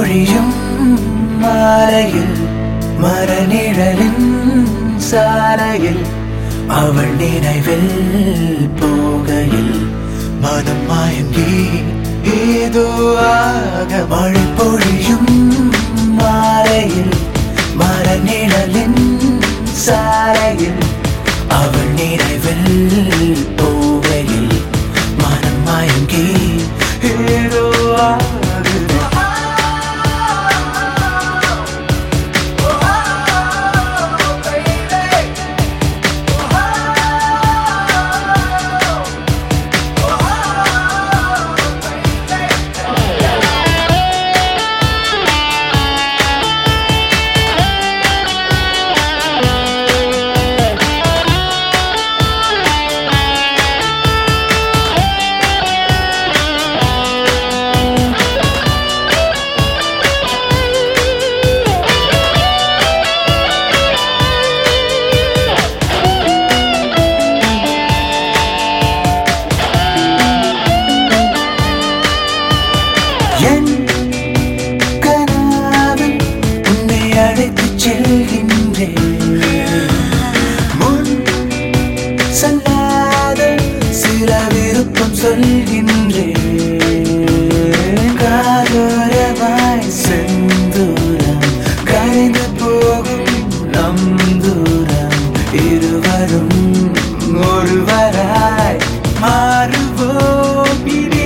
பொழியும் மாலையில் மரநிழலின் சாலையில் அவள் நினைவில் போகையில் மனம் மயங்கி ஏதோ ஆக மழை பொழியும் மாலையில் மரநிழலின் சாலையில் அவள் நினைவில் போகையில் மனம் மயங்கி ஏதோ ஆகுது என் கனாவில் உன்னை அழைத்துச் செல்கின்றேன் முன் சொல்லாத சில விருப்பம் சொல்கின்றேன் காதோரமாய் செந்தூரம் கரைந்து போகும் நம் தூரம் இருவரும் ஒருவராய் மாறுவோம் இனி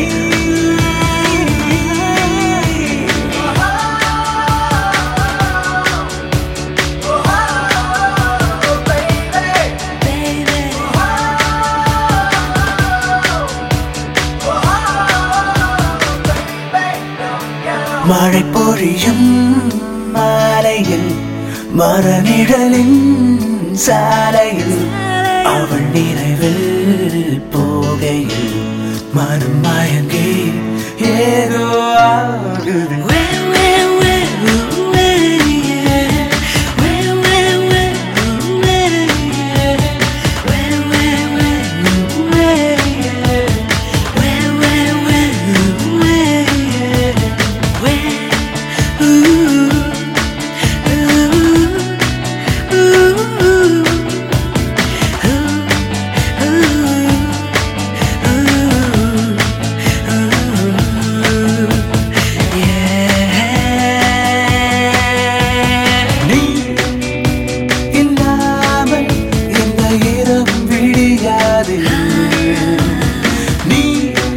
மழை பொழியும் மாலையில் மரநிழலின் சாலையில் அவள் நினைவில் போகையில் மனம் மயங்கி ஏதோ ஆகுது நீ இல்லாமல் இந்த இரவும் விடியாது நீ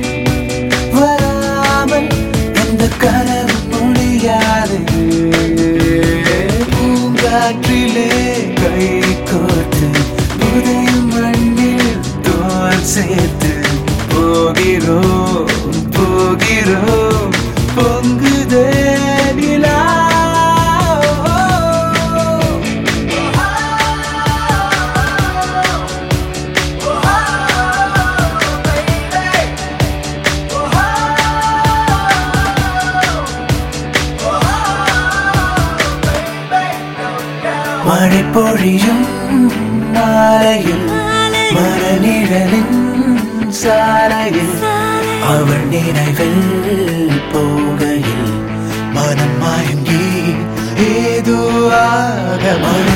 வராமல் இந்த கனவு முடியாது பூங்காற்றிலே கை கோர்த்து புதையும் மண்ணில் தோல் சேர்த்து போகிறோம் போகிறோம் பொங்குதே நிலா மழை பொழியும் மாலையில் மரநிழலின் சாலையில் அவள் நினைவில் போகையில் மனம் மயங்கி ஏதோ ஆக மழை